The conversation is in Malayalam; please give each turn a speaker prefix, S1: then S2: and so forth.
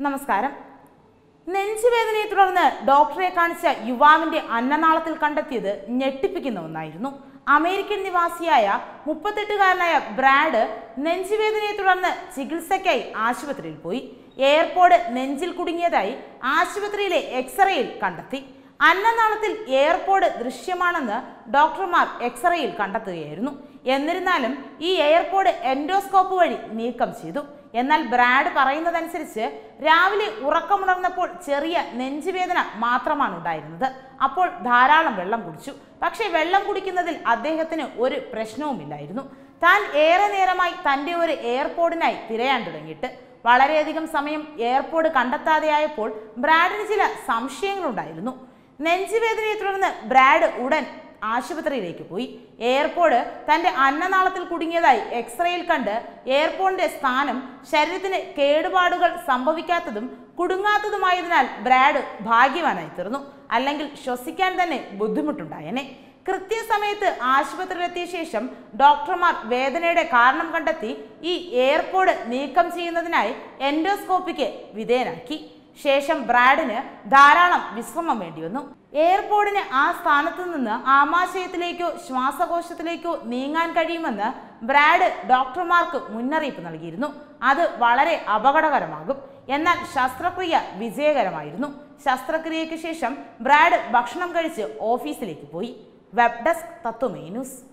S1: നമസ്കാരം നെഞ്ചുവേദനയെ തുടർന്ന് ഡോക്ടറെ കാണിച്ച യുവാവിന്റെ അന്നനാളത്തിൽ കണ്ടെത്തിയത് ഞെട്ടിപ്പിക്കുന്ന ഒന്നായിരുന്നു അമേരിക്കൻ നിവാസിയായ മുപ്പത്തെട്ടുകാരനായ ബ്രാഡ് നെഞ്ചുവേദനയെ തുടർന്ന് ചികിത്സയ്ക്കായി ആശുപത്രിയിൽ പോയി എയർപോഡ് നെഞ്ചിൽ കുടുങ്ങിയതായി ആശുപത്രിയിലെ എക്സ്റേയിൽ കണ്ടെത്തി അന്നനാളത്തിൽ എയർപോഡ് ദൃശ്യമാണെന്ന് ഡോക്ടർമാർ എക്സ്റേയിൽ കണ്ടെത്തുകയായിരുന്നു എന്നിരുന്നാലും ഈ എയർപോഡ് എൻഡോസ്കോപ്പ് വഴി നീക്കം ചെയ്തു എന്നാൽ ബ്രാഡ് പറയുന്നതനുസരിച്ച് രാവിലെ ഉറക്കമുണർന്നപ്പോൾ ചെറിയ നെഞ്ചുവേദന മാത്രമാണ് ഉണ്ടായിരുന്നത് അപ്പോൾ ധാരാളം വെള്ളം കുടിച്ചു പക്ഷേ വെള്ളം കുടിക്കുന്നതിൽ അദ്ദേഹത്തിന് ഒരു പ്രശ്നവുമില്ലായിരുന്നു താൻ ഏറെ നേരമായി തൻ്റെ ഒരു എയർപോഡിനായി തിരയാൻ തുടങ്ങിയിട്ട് വളരെയധികം സമയം എയർപോഡ് കണ്ടെത്താതെയായപ്പോൾ ബ്രാഡിന് ചില സംശയങ്ങളുണ്ടായിരുന്നു നെഞ്ചുവേദനയെ തുടർന്ന് ബ്രാഡ് ഉടൻ ആശുപത്രിയിലേക്ക് പോയി എയർപോഡ് തന്റെ അന്നനാളത്തിൽ കുടുങ്ങിയതായി എക്സ്റേയിൽ കണ്ട് എയർപോഡിന്റെ സ്ഥാനം ശരീരത്തിന് കേടുപാടുകൾ സംഭവിക്കാത്തതും കുടുങ്ങാത്തതുമായതിനാൽ ബ്രാഡ് ഭാഗ്യവാനായി തീർന്നു അല്ലെങ്കിൽ ശ്വസിക്കാൻ തന്നെ ബുദ്ധിമുട്ടുണ്ടായേനെ കൃത്യസമയത്ത് ആശുപത്രിയിലെത്തിയ ശേഷം ഡോക്ടർമാർ വേദനയുടെ കാരണം കണ്ടെത്തി ഈ എയർപോഡ് നീക്കം ചെയ്യുന്നതിനായി എൻഡോസ്കോപ്പിക്ക് വിധേയനാക്കി ശേഷം ബ്രാഡിന് ധാരാളം വിശ്രമം വേണ്ടിവന്നു എയർപോഡിന് ആ സ്ഥാനത്ത് നിന്ന് ആമാശയത്തിലേക്കോ ശ്വാസകോശത്തിലേക്കോ നീങ്ങാൻ കഴിയുമെന്ന് ബ്രാഡ് ഡോക്ടർമാർക്ക് മുന്നറിയിപ്പ് നൽകിയിരുന്നു അത് വളരെ അപകടകരമാകും എന്നാൽ ശസ്ത്രക്രിയ വിജയകരമായിരുന്നു ശസ്ത്രക്രിയയ്ക്ക് ശേഷം ബ്രാഡ് ഭക്ഷണം കഴിച്ച് ഓഫീസിലേക്ക് പോയി വെബ് ഡെസ്ക് തത്വമേ ന്യൂസ്